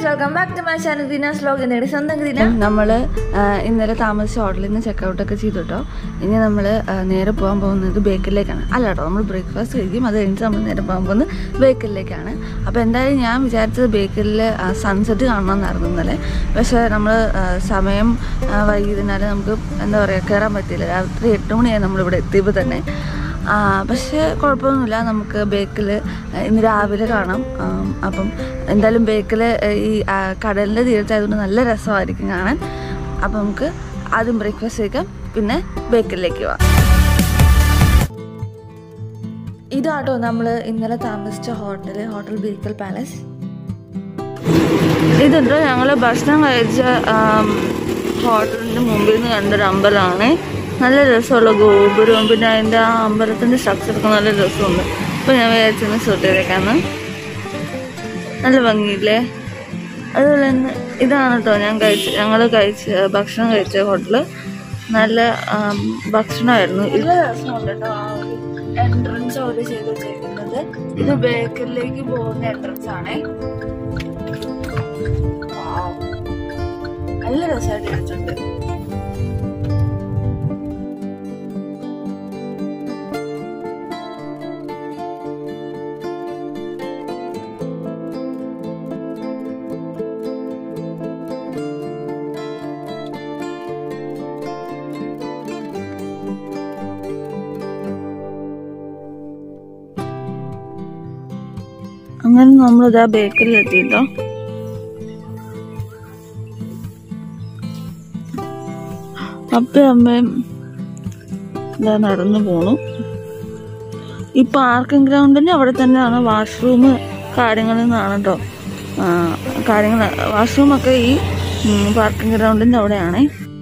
Welcome back to my channel Dina's vlog എന്നിട്ട് സ്വന്തം ദിന നമ്മൾ ഇന്നലെ താമസിച്ച ഹോട്ടലിൽ നിന്ന് ചെക്കൗട്ട് ഒക്കെ ചെയ്തു കേട്ടോ ഇനി നമ്മൾ നേരെ പോകാൻ പോകുന്നത് ബേക്കറിലേക്കാണ് അല്ല കേട്ടോ നമ്മൾ ബ്രേക്ക്ഫാസ്റ്റ് കഴിക്കും അത് കഴിഞ്ഞിട്ട് നമ്മൾ നേരെ പോകാൻ പോകുന്നത് ബേക്കറിലേക്കാണ് അപ്പോൾ എന്തായാലും ഞാൻ വിചാരിച്ചത് ബേക്കറിൽ സൺസെറ്റ് കാണണമെന്നായിരുന്നു ഇന്നലെ പക്ഷേ നമ്മൾ സമയം ആ, വൈകിയതിനാൽ നമുക്ക് എന്താ പറയുക കയറാൻ പറ്റിയില്ല രാത്രി എട്ട് മണിയായി നമ്മളിവിടെ എത്തിയപ്പോൾ തന്നെ ആ, പക്ഷേ കുഴപ്പമൊന്നുമില്ല നമുക്ക് ബേക്കിൽ ഇന്ന് രാവിലെ കാണാം ആം, അപ്പം എന്തായാലും ബേക്കിൽ ഈ ആ, കടലിൻ്റെ തീരത്തായതുകൊണ്ട് നല്ല രസമായിരിക്കും കാണാൻ അപ്പം നമുക്ക് ആദ്യം ബ്രേക്ക്ഫാസ്റ്റ് കഴിക്കാം പിന്നെ ബേക്കറിലേക്ക് പോവാം ഇതാട്ടോ നമ്മൾ ഇന്നലെ താമസിച്ച ഹോട്ടൽ ഹോട്ടൽ ബേക്കൽ പാലസ് ഇതുണ്ടോ ഞങ്ങൾ ഭക്ഷണം കഴിച്ച ആം, ഹോട്ടലിൻ്റെ മുമ്പിൽ നിന്ന് കണ്ടൊരു അമ്പലമാണ് നല്ല രസമുള്ള ഗോപുരവും പിന്നെ അതിൻ്റെ ആ അമ്പലത്തിൻ്റെ സ്ട്രക്ചറൊക്കെ നല്ല രസമുണ്ട് അപ്പോൾ ഞാൻ വിചാരിച്ചൊന്ന് ഷൂട്ട് ചെയ്തേക്കാന്ന് നല്ല ഭംഗിയില്ലേ അതുപോലെ തന്നെ ഇതാണ് കേട്ടോ ഞാൻ കഴിച്ച ഞങ്ങൾ കഴിച്ച ഭക്ഷണം കഴിച്ച ഹോട്ടല് നല്ല ആം, ഭക്ഷണമായിരുന്നു ഇത് രസമുണ്ട് കേട്ടോ ആ ഒരു എൻട്രൻസ് അവർ ചെയ്ത് വെച്ചേക്കുന്നത് ഇത് ബേക്കറിലേക്ക് പോകുന്ന എൻട്രൻസ് ആണേ Wow. നല്ല രസമായിട്ട് വെച്ചിട്ടുണ്ട് അങ്ങനെ നമ്മളിതാ ബേക്കറിൽ എത്തിയിട്ടോ അപ്പയും അമ്മയും ഇതാ നടന്നു പോണു ഈ പാർക്കിംഗ് ഗ്രൗണ്ടിന്റെ അവിടെ തന്നെയാണ് വാഷ്റൂം കാര്യങ്ങളിൽ നിന്നാണ് കേട്ടോ കാര്യങ്ങൾ വാഷ്റൂമൊക്കെ ഈ പാർക്കിംഗ് ഗ്രൗണ്ടിന്റെ അവിടെയാണേ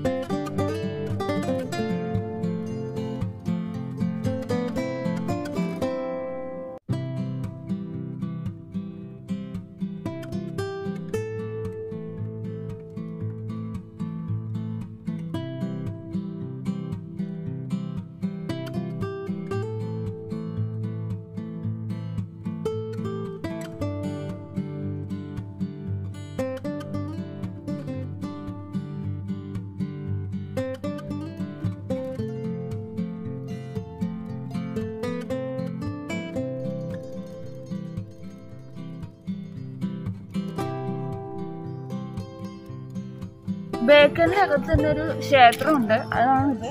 ബേക്കറിന്റെ അകത്ത് തന്നെ ഒരു ക്ഷേത്രമുണ്ട് അതാണിത്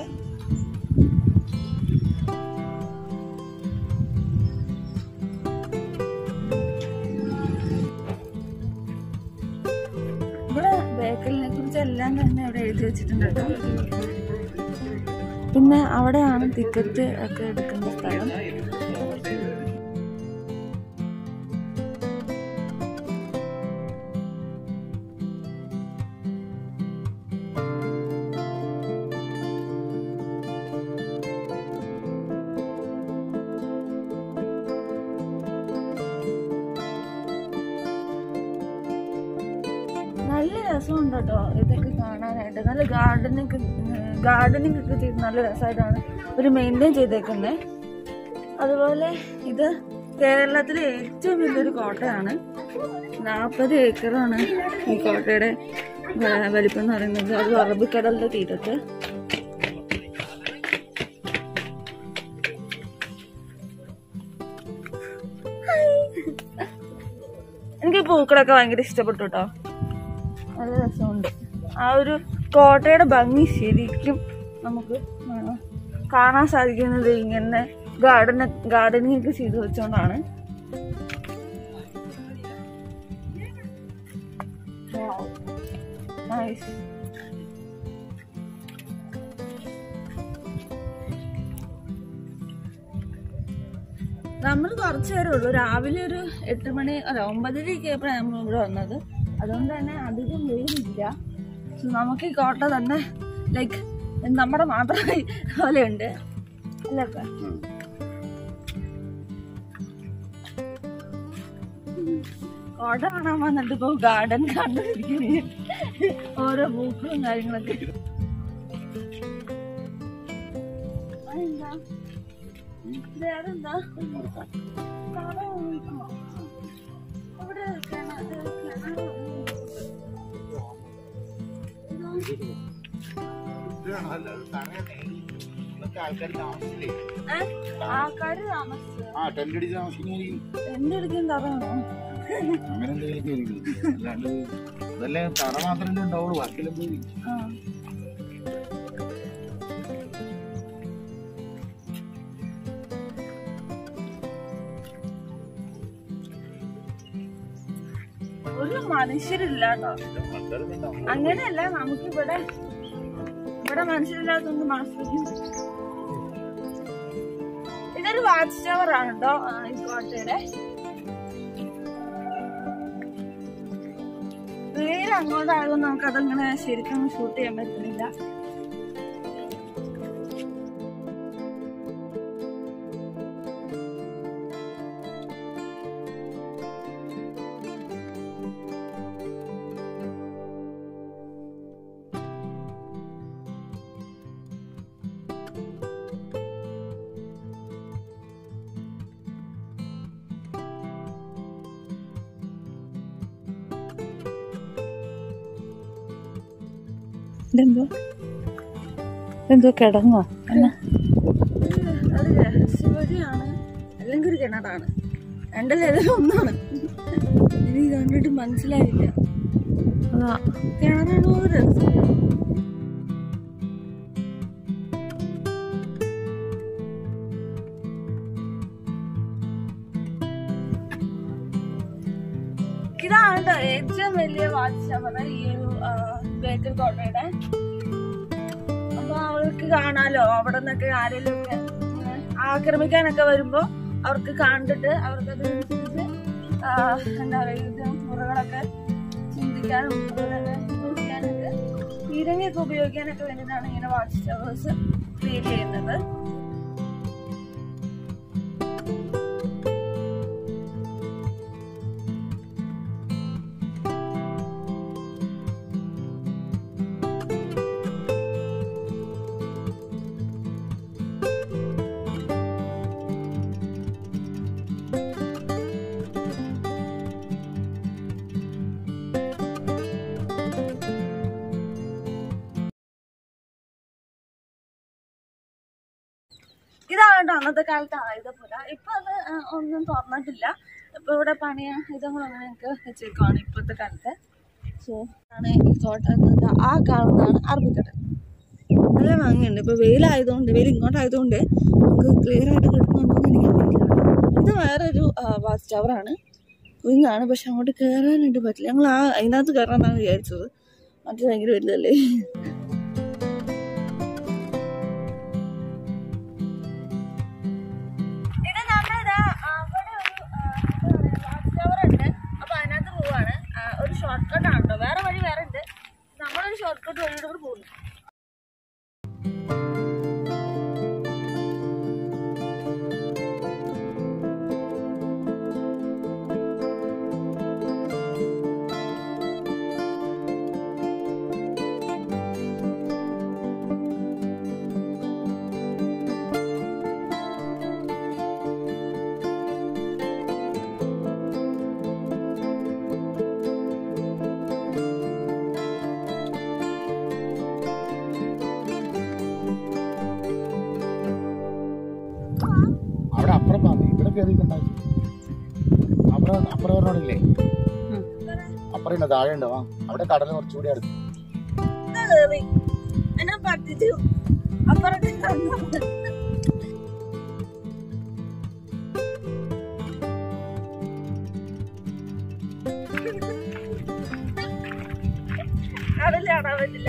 ഇവിടെ ബേക്കറിനെ കുറിച്ച് എല്ലാം തന്നെ ഇവിടെ എഴുതി വെച്ചിട്ടുണ്ട് കേട്ടോ പിന്നെ അവിടെയാണ് ടിക്കറ്റ് ഒക്കെ എടുക്കുന്ന സ്ഥലം നല്ല രസമുണ്ട് കേട്ടോ ഇതൊക്കെ കാണാനായിട്ട് നല്ല ഗാർഡനിങ് ഗാർഡനിങ് ഒക്കെ ചെയ്ത് നല്ല രസമായിട്ടാണ് ഒരു മെയിൻറ്റെയിൻ ചെയ്തേക്കുന്നത് അതുപോലെ ഇത് കേരളത്തിലെ ഏറ്റവും വലിയൊരു കോട്ടയാണ് നാൽപ്പത് ഏക്കറാണ് ഈ കോട്ടയുടെ വ- വലിപ്പം എന്ന് പറയുന്നത് അത് അറബിക്കടലിന്റെ തീരത്ത് എനിക്ക് ഈ പൂക്കളൊക്കെ ഭയങ്കര ഇഷ്ടപ്പെട്ടു കേട്ടോ നല്ല രസമുണ്ട് ആ ഒരു കോട്ടയുടെ ഭംഗി ശരിക്കും നമുക്ക് ആ, കാണാൻ സാധിക്കുന്നത് ഇങ്ങനെ ഗാർഡൻ ഗാർഡനിങ് ഒക്കെ ചെയ്തു വെച്ചോണ്ടാണ് നൈസ് നമ്മൾ കുറച്ച് നേരം ഉള്ളൂ രാവിലെ ഒരു എട്ട് മണി അല്ല ഒമ്പതരയൊക്കെ ആയപ്പോഴാണ് നമ്മൾ ഇവിടെ വന്നത് അതുകൊണ്ട് തന്നെ അധികം വെയിലില്ല പക്ഷെ നമുക്ക് ഈ കോട്ട തന്നെ ലൈക്ക് നമ്മുടെ മാത്രം പോലെയുണ്ട് അല്ലേ അപ്പ? കോട്ട കാണാൻ വന്നിട്ട് ഇപ്പൊ ഗാർഡൻ കണ്ടിരിക്കുന്നു ഓരോ പൂക്കളും കാര്യങ്ങളൊക്കെ അതെന്താ വേറെന്താ കാണാൻ ഇവിടെ കിണറ് കിണറ് അതല്ല അത് തറ നേടി ഇന്നത്തെ ആൾക്കാർ താമസിച്ചില്ലേ ആൾക്കാര് താമസിച്ചത് ആ ടെന്റ് അടിച്ച് താമസിക്കുന്നതായിരിക്കും എന്റെ അടുക്കും തറയാണോ അങ്ങനെ എന്തെങ്കിലും ആയിരിക്കും അല്ലാണ്ട് അതല്ലേ തറ മാത്രമേ ഉണ്ടാവുള്ളൂ ബാക്കിയെല്ലാം പോയി ആ ഒരു മനുഷ്യരില്ല കേട്ടോ ആൾക്കാരൊക്കെ ഉണ്ടാവും. അങ്ങനെയല്ല നമുക്ക് ഇവിടെ ഇവിടെ മനുഷ്യരില്ലാത്തൊന്നും ആസ്വദിക്കും ഇതൊരു വാച്ച് ടവർ ആണ് കേട്ടോ ആ, ഈ കോട്ടയുടെ വെയിൽ അങ്ങോട്ടായതുകൊണ്ട് നമുക്ക് അതങ്ങനെ ശരിക്കും ഷൂട്ട് ചെയ്യാൻ പറ്റുന്നില്ല ഇതെന്തോ എന്തോ കിടങ്ങോ അത് രഹസ്യവഴിയാണ് അല്ലെങ്കിൽ ഒരു കിണറാണ് രണ്ടിലേതിൽ ഒന്നാണ് എനിക്ക് കണ്ടിട്ട് മനസ്സിലായില്ല അതാ കിണറാണോ രഹസ്യം ഇതാണ് ട്ടോ ഏറ്റവും വലിയ വാച്ച് ടവർ ഈ ഒരു ബേക്കൽ കോട്ടയുടെ അപ്പൊ അവർക്ക് കാണാലോ അവിടെ നിന്നൊക്കെ ആരെങ്കിലും ഒക്കെ ഇങ്ങനെ ആക്രമിക്കാനൊക്കെ വരുമ്പോ അവർക്ക് കണ്ടിട്ട് അവർക്ക് അതിനനുസരിച്ച് ആ, എന്താ പറയുക ഇത് മുറകളൊക്കെ ചിന്തിക്കാനും അതുപോലെ തന്നെ ഇത് ചെയ്യാനൊക്കെ പീരങ്കിയൊക്കെ ഉപയോഗിക്കാനൊക്കെ വേണ്ടിയിട്ടാണ് ഇങ്ങനെ വാച്ച് ടവേഴ്സ് ക്രിയേറ്റ് ചെയ്യുന്നത് ഇതാണ് കേട്ടോ അന്നത്തെ കാലത്ത് ആയുധപുര ഇപ്പൊ അത് ആ, ഒന്നും തുറന്നിട്ടില്ല ഇപ്പൊ ഇവിടെ പണിയ ഇതങ്ങളൊന്നും ഞങ്ങൾക്ക് വെച്ചേക്കുവാണ് ഇപ്പോഴത്തെ കാലത്ത് സോ ആണ് ഈ കോട്ട എന്നത് ആ കാണുന്നതാണ് അറബിക്കടൽ നല്ല ഭംഗിയുണ്ട് ഇപ്പൊ വെയിലായതുകൊണ്ട് വെയിൽ ഇങ്ങോട്ടായതുകൊണ്ട് നമുക്ക് ക്ലിയർ ആയിട്ട് കിട്ടുന്നുണ്ടോ എന്ന് എനിക്കറിയില്ല ഇത് വേറൊരു വാച്ച് ടവറാണ് വിങ്ങാണ് പക്ഷെ അങ്ങോട്ട് കയറാനായിട്ട് പറ്റില്ല ഞങ്ങൾ ആ അതിനകത്ത് കയറാന്നാണ് വിചാരിച്ചത് മറ്റേ ഭയങ്കര വലുതല്ലേ ഇത് നമ്മളിതാ അവിടെ ഒരു വാച്ച് ടവർ ഉണ്ട് അപ്പൊ അതിനകത്ത് പോവാണ് ആ, ഒരു ഷോർട്ട് കട്ട് ആണ് കേട്ടോ വേറെ വഴി വേറെ ഉണ്ട് നമ്മളൊരു ഷോർട്ട് കട്ട് വഴിയോട് കൂടി പോകുന്നു അവിടെ അപ്പുറം പറഞ്ഞു ഇവിടെ കയറിയിട്ടുണ്ടായി അപ്പുറം അപ്പുറം പറഞ്ഞോടില്ലേ അപ്പുറം ഉണ്ട് താഴെ ഉണ്ടോ അവിടെ കടൽ കുറച്ചുകൂടി അടുത്ത് കയറി എന്നെ പറ്റിച്ചു അപ്പുറത്തെ കണ്ടു കടല് കാണാൻ പറ്റില്ല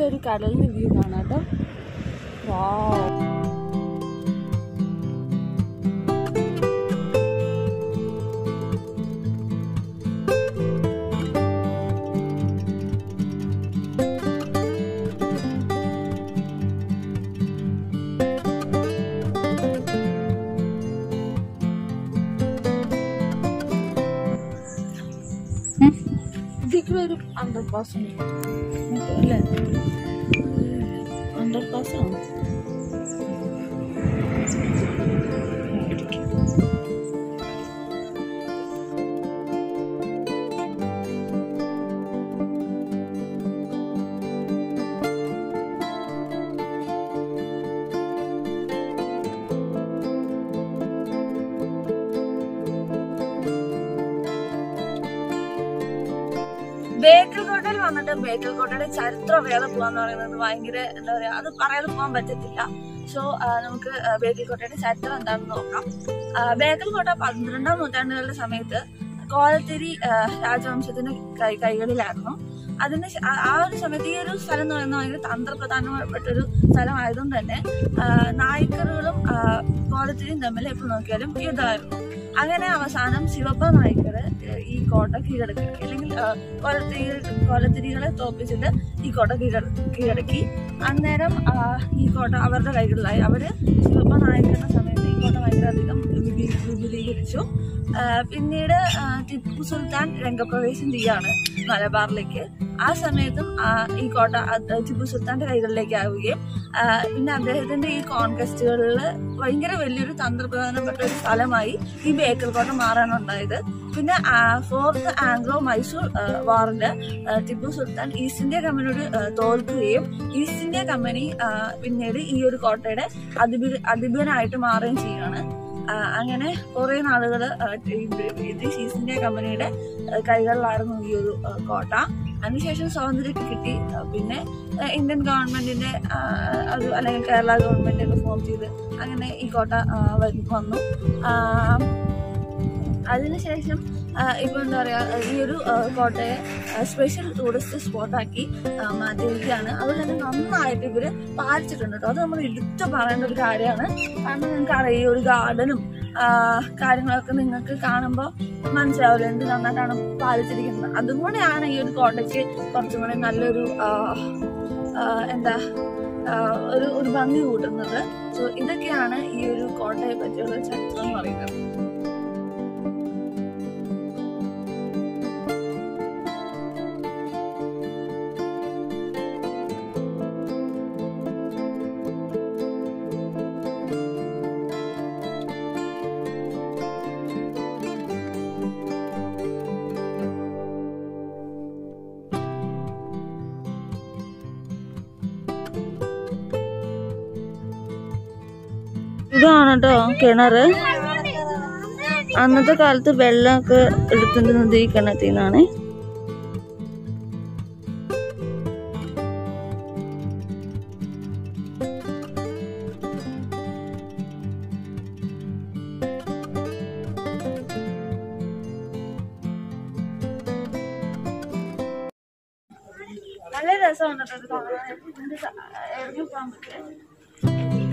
നല്ലൊരു കടലിന് വ്യൂ കാണാം കേട്ടോ വാവ് ഇതിൽ ഒരു അണ്ടർ പാസ് ഉണ്ട് അല്ലേ അണ്ടർ പാസ് ആണ് ബേക്കൽ കോട്ടയിൽ വന്നിട്ട് ബേക്കൽ കോട്ടയുടെ ചരിത്രം അറിയാതെ പോകാന്ന് പറയുന്നത് ഭയങ്കര എന്താ പറയാ അത് പറയാതെ പോകാൻ പറ്റത്തില്ല സോ നമുക്ക് ആ, ബേക്കൽ കോട്ടയുടെ ചരിത്രം എന്താണെന്ന് നോക്കാം ആ, ബേക്കൽ കോട്ട പന്ത്രണ്ടാം നൂറ്റാണ്ടുകളുടെ സമയത്ത് കോലത്തിരി ആ, രാജവംശത്തിന്റെ കൈ കൈകളിലായിരുന്നു അതിന് ശ- ആ- ആ ഒരു സമയത്ത് ഈ ഒരു സ്ഥലം എന്ന് പറയുന്നത് ഭയങ്കര തന്ത്രപ്രധാനപ്പെട്ട ഒരു സ്ഥലമായതുകൊണ്ട് തന്നെ ആ, നായ്ക്കറുകളും ആ, കോലത്തിരിയും തമ്മിൽ എപ്പോൾ നോക്കിയാലും യുദ്ധമായിരുന്നു അങ്ങനെ അവസാനം ശിവപ്പ നായ്ക്കർ ഈ കോട്ട കീഴടക്കി അല്ലെങ്കിൽ ആ, കൊലത്തിരി കൊലത്തിരികളെ തോപ്പിച്ചിട്ട് ഈ കോട്ട കീഴട കീഴടക്കി അന്നേരം ആ, ഈ കോട്ട അവരുടെ കൈകളിലായി അവര് ശിവപ്പ നായകരുടെ സമയത്ത് ഈ കോട്ട ഭയങ്കര അധികം വിപുലീ- വിപുലീകരിച്ചു ആ, പിന്നീട് ആ, ടിപ്പു സുൽത്താൻ രംഗപ്രവേശം ചെയ്യാണ് മലബാറിലേക്ക് ആ സമയത്തും ആ, ഈ കോട്ട അത് ടിപ്പു സുൽത്താന്റെ കൈകളിലേക്ക് ആവുകയും ആ, പിന്നെ അദ്ദേഹത്തിന്റെ ഈ കോൺകസ്റ്റുകളിൽ ഭയങ്കര വലിയൊരു തന്ത്രപ്രധാനപ്പെട്ട ഒരു സ്ഥലമായി ഈ ബേക്കൽ കോട്ട മാറാനുണ്ടായത് പിന്നെ ഫോർത്ത് ആംഗ്ലോ മൈസൂർ ആ, വാറില് ആ, ടിപ്പു സുൽത്താൻ ഈസ്റ്റ് ഇന്ത്യ കമ്പനിയോട് ആ, തോൽക്കുകയും ഈസ്റ്റ് ഇന്ത്യ കമ്പനി ആ, പിന്നീട് ഈ ഒരു കോട്ടയുടെ അധിപ അധിപനായിട്ട് മാറുകയും ചെയ്യുകയാണ് ആ, അങ്ങനെ കുറെ നാളുകള് ആ, ഈ ബ്രിട്ടീഷ് ഈസ്റ്റ് ഇന്ത്യ കമ്പനിയുടെ ആ, കൈകളിലായിരുന്നു ഈ ഒരു ആ, കോട്ട അതിനുശേഷം സ്വാതന്ത്ര്യമൊക്കെ കിട്ടി ആ, പിന്നെ ആ, ഇന്ത്യൻ ഗവൺമെന്റിന്റെ ആ, ഒരു അല്ലെങ്കിൽ കേരള ഗവൺമെന്റ് ഒക്കെ ഫോം ചെയ്ത് അങ്ങനെ ഈ കോട്ട ആ, വ- വന്നു ആ, അതിനുശേഷം ആ, ഇപ്പൊ എന്താ പറയാ ഈ ഒരു ആ, കോട്ടയെ സ്പെഷ്യൽ ടൂറിസ്റ്റ് സ്പോട്ടാക്കി ആ, മാറ്റിയിരിക്കുകയാണ് അതുപോലെ തന്നെ നന്നായിട്ട് ഇവര് പാലിച്ചിട്ടുണ്ട് കേട്ടോ അത് നമ്മൾ എടുത്തു പറയേണ്ട ഒരു കാര്യമാണ് കാരണം നിങ്ങൾക്ക് അറിയാം ഈ ഒരു ഗാർഡനും കാര്യങ്ങളൊക്കെ നിങ്ങൾക്ക് കാണുമ്പോൾ മനസ്സിലാവില്ല എന്ത് നന്നായിട്ടാണ് പാലിച്ചിരിക്കുന്നത് അതും കൂടെയാണ് ഈ ഒരു കോട്ടയ്ക്ക് കുറച്ചും കൂടെ നല്ലൊരു ആ, ആ, എന്താ ആ, ഒരു ഒരു ഭംഗി കൂട്ടുന്നത് സോ ഇതൊക്കെയാണ് ഈ ഒരു കോട്ടയെ പറ്റിയുള്ള ചരിത്രം എന്ന് പറയുന്നത് ഇതാണ് കേട്ടോ കിണറ് അന്നത്തെ കാലത്ത് വെള്ളമൊക്കെ എടുത്തിരുന്നത് ഈ കിണറ്റിൽ നിന്നാണ് നല്ല രസമാണ് കേട്ടോ ഇത് കാണാൻ. ഇതിന്റെ സ- ഇറങ്ങി പോകാൻ പറ്റില്ല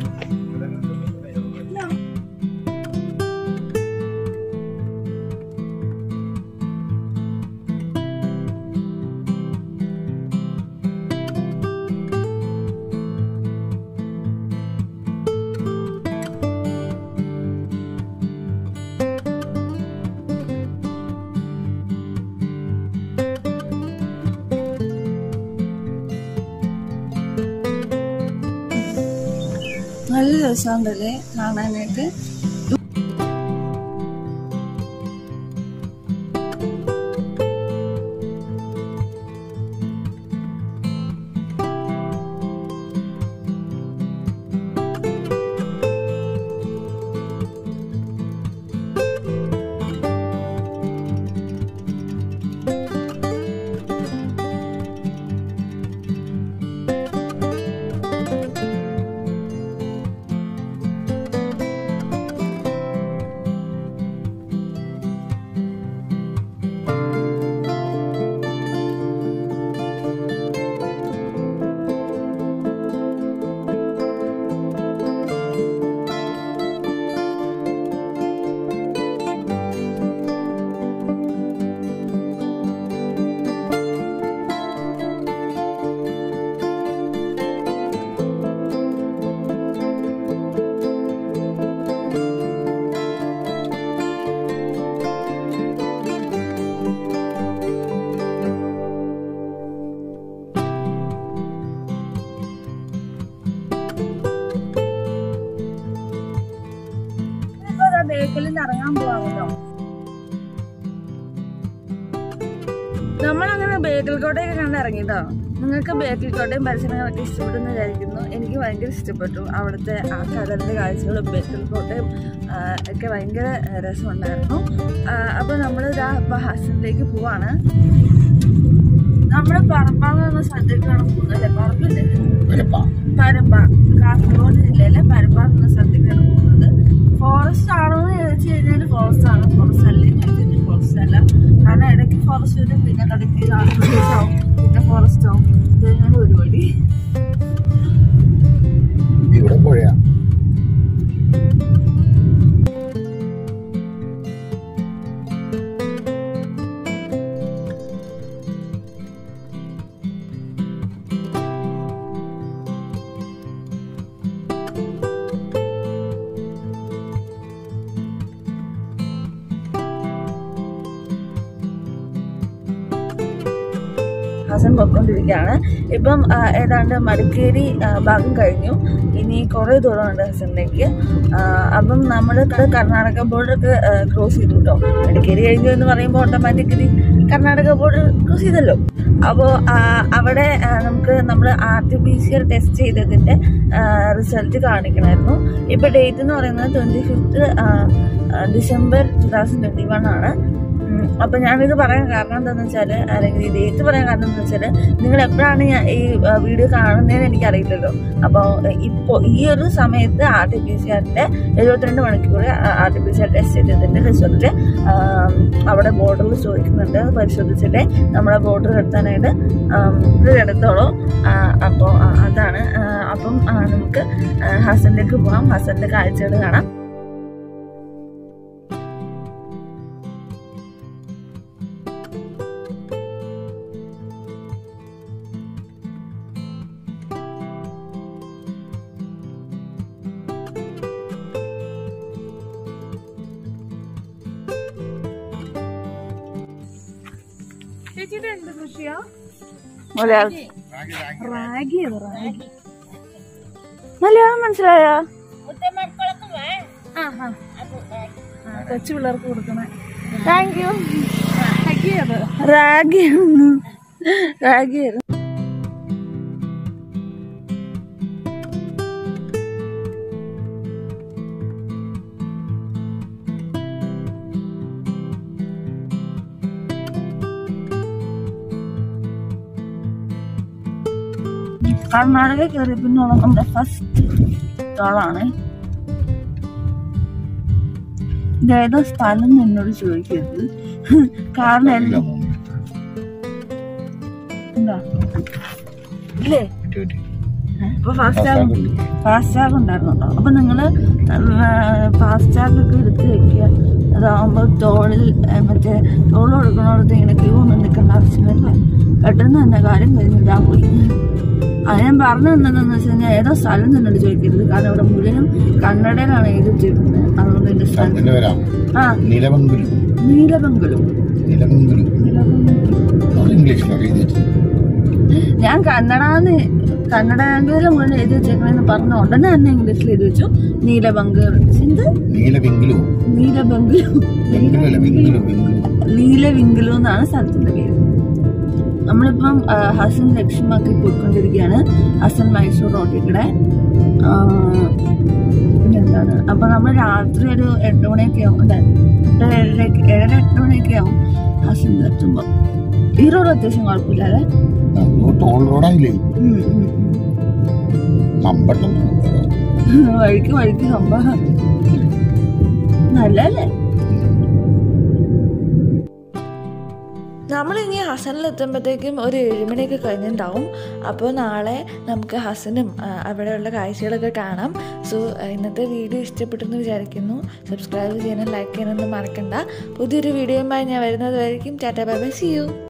നല്ല രസമുണ്ടല്ലേ കാണാനായിട്ട് ബേക്കലിൽ നിന്ന് ഇറങ്ങാൻ പോവാണല്ലോ നമ്മളങ്ങനെ ബേക്കൽ കോട്ടയൊക്കെ കണ്ട് ഇറങ്ങിട്ടോ നിങ്ങൾക്ക് ബേക്കൽ കോട്ടയും പരിസരങ്ങളൊക്കെ ഇഷ്ടപ്പെട്ടെന്ന് വിചാരിക്കുന്നു എനിക്ക് ഭയങ്കര ഇഷ്ടപ്പെട്ടു അവിടുത്തെ ആ കടലിന്റെ കാഴ്ചകളും ബേക്കൽ കോട്ടയും ആ, ഒക്കെ ഭയങ്കര ആ, രസമുണ്ടായിരുന്നു അപ്പോൾ നമ്മൾ ഇതാ ഇപ്പം ഹസനിലേക്ക് പോവാണ് നമ്മൾ പറമ്പാന്ന് പറഞ്ഞ സ്ഥലത്തേക്കാണ് പോകുന്നത് അല്ലേ പറമ്പില്ലേ വരപ്പാ പരമ്പ കാസർഗോഡ് ജില്ലയിലെ പരമ്പ എന്ന സ്ഥലത്തേക്കാണ് പോകുന്നത് ഫോറസ്റ്റ് ആണോ എന്ന് ചോദിച്ചു കഴിഞ്ഞാൽ ഫോറസ്റ്റ് ആണ് ഫോറസ്റ്റ് അല്ലേ എന്ന് ചോദിച്ചു കഴിഞ്ഞാൽ ഫോറസ്റ്റ് അല്ല കാരണം ഇടയ്ക്ക് ഫോറസ്റ്റ് വരും പിന്നെ കടയ്ക്ക് ആവും പിന്നെ ഫോറസ്റ്റ് ആവും ഇതന്നെയാണ് പരിപാടി ഇവിടെ പുഴയാ ഹസൻ പൊയ്ക്കൊണ്ടിരിക്കുകയാണ് ഇപ്പം ആ, ഏതാണ്ട് മടിക്കേരി ആ, ഭാഗം കഴിഞ്ഞു ഇനി കുറേ ദൂരമുണ്ട് ഹസനിലേക്ക് ആ, അപ്പം നമ്മൾ കർണാടക ബോർഡറൊക്കെ ക്രോസ് ചെയ്തു കേട്ടോ മടിക്കേരി കഴിഞ്ഞു എന്ന് പറയുമ്പോൾ ഓട്ടോമാറ്റിക്കലി കർണാടക ബോർഡർ ക്രോസ് ചെയ്തല്ലോ അപ്പോൾ അവിടെ ആ, നമുക്ക് നമ്മൾ R T P C R test ചെയ്തതിൻ്റെ റിസൾട്ട് കാണിക്കണമായിരുന്നു ഇപ്പോൾ ഡേറ്റ് എന്ന് പറയുന്നത് twenty fifth December two thousand twenty one ആണ് ഉം, അപ്പൊ ഞാനിത് പറയാൻ കാരണം എന്താണെന്ന് വെച്ചാൽ അല്ലെങ്കിൽ ഈ ഡേറ്റ് പറയാൻ കാരണം എന്താണെന്ന് വെച്ചാൽ നിങ്ങൾ എപ്പോഴാണ് ഞാൻ ഈ ആ, വീഡിയോ കാണുന്നതെന്ന് എനിക്കറിയില്ലല്ലോ അപ്പോൾ ഇപ്പോൾ ഈ ഒരു സമയത്ത് ആർ ടി പി സി ആറിന്റെ എഴുപത്തിരണ്ട് മണിക്കൂർ R T P C R test ചെയ്തതിന്റെ റിസൾട്ട് അവിടെ ബോർഡറിൽ ചോദിക്കുന്നുണ്ട് അത് പരിശോധിച്ചിട്ട് നമ്മളെ ബോർഡർ എടുത്താനായിട്ട് ഇത് എടുത്തോളൂ അപ്പോൾ അതാണ് ആ, അപ്പം ആ, നമുക്ക് ആ, ഹസനിലേക്ക് പോകാം ഹസന്റെ കാഴ്ചകൾ കാണാം മലയാളം മലയാളം മനസ്സിലായ കൊച്ചു പിള്ളേർക്ക് കൊടുക്കണേ താങ്ക് യു റാഗി റാഗി കർണാടക കയറി പിന്നുള്ള നമ്മുടെ ഫസ്റ്റ് സ്റ്റോളാണ് ഇതേതോ സ്ഥലം എന്ന് എന്നോട് ചോദിക്കരുത് കാരണം എല്ലാം എന്താ ഇല്ലേ ഇപ്പൊ ഫാസ്റ്റ് ടാഗ് ഫാസ്റ്റ് ടാഗ് ഉണ്ടായിരുന്നുണ്ടോ അപ്പൊ നിങ്ങള് ഫാസ്റ്റ് ടാഗ് ഒക്കെ എടുത്ത് വെക്കുക അതാവുമ്പോ തോളിൽ ഏ, മറ്റേ തോൾ കൊടുക്കണോടത്ത് ഇങ്ങനെ ക്യൂ ഒന്നും നിൽക്കേണ്ട ആവശ്യമില്ല പെട്ടെന്ന് തന്നെ കാര്യം കഴിഞ്ഞിട്ടാ പോയി അത് ഞാൻ പറഞ്ഞു തന്നതെന്ന് വെച്ച് കഴിഞ്ഞാൽ ഏതോ സ്ഥലം നിന്നോട് ചോദിക്കരുത് കാരണം ഇവിടെ മുഴുവനും കന്നഡയിലാണ് എഴുതി വെച്ചിരിക്കുന്നത് അതുകൊണ്ട് എന്റെ സ്ഥലം സ്ഥലത്തിന്റെ പേരാ ആ നിലവങ്കുലു നീലബംഗലു നിലവങ്കുലു നമ്മൾ ഇംഗ്ലീഷിലാണ് എഴുതി വെച്ചത് ഞാൻ കന്നഡന്ന് കന്നഡ ലാംഗ്വേജിൽ മുഴുവൻ എഴുതി വെച്ചേക്കണെന്ന് പറഞ്ഞ ഉടനെ തന്നെ ഇംഗ്ലീഷിൽ എഴുതി വെച്ചു നീലബംഗർ എന്ത് നീലവിങ്കുലു നീലബംഗലു വെങ്കുലു അല്ല വെങ്കുലു വെങ്കുലു നീലവിങ്കലു എന്നാണ് സ്ഥലത്തിന്റെ പേര് നമ്മളിപ്പം ആ, ഹസൻ ലക്ഷ്യമാക്കി പോയിക്കൊണ്ടിരിക്കുകയാണ് ഹസൻ മൈസൂർ റോഡിൽ കൂടെ ആ, പിന്നെന്താണ് അപ്പൊ നമ്മൾ രാത്രി ഒരു എട്ട് മണിയൊക്കെ ആവും അല്ലെ ഒരു ഏഴര ഏഴര എട്ട് മണിയൊക്കെ ആവും ഹസനിൽ എത്തുമ്പോ ഈ റോഡ് അത്യാവശ്യം കുഴപ്പമില്ല അല്ലേ ടോൾ റോഡായില്ലേ ഉം, ഉം, നമ്പട്ടം ഉം. വഴിക്ക് വഴിക്ക് സംഭവം നല്ലല്ലേ നമ്മളിനി ഹസനിൽ എത്തുമ്പോഴത്തേക്കും ഒരു ഏഴുമണിയൊക്കെ കഴിഞ്ഞിട്ടുണ്ടാവും അപ്പോൾ നാളെ നമുക്ക് ഹസനും ആ, അവിടെയുള്ള കാഴ്ചകളൊക്കെ കാണാം സോ ഇന്നത്തെ വീഡിയോ ഇഷ്ടപ്പെട്ടെന്ന് വിചാരിക്കുന്നു സബ്സ്ക്രൈബ് ചെയ്യാനും ലൈക്ക് ചെയ്യാനൊന്നും മറക്കണ്ട പുതിയൊരു വീഡിയോയുമായി ഞാൻ വരുന്നത് വരയ്ക്കും tata bye bye see U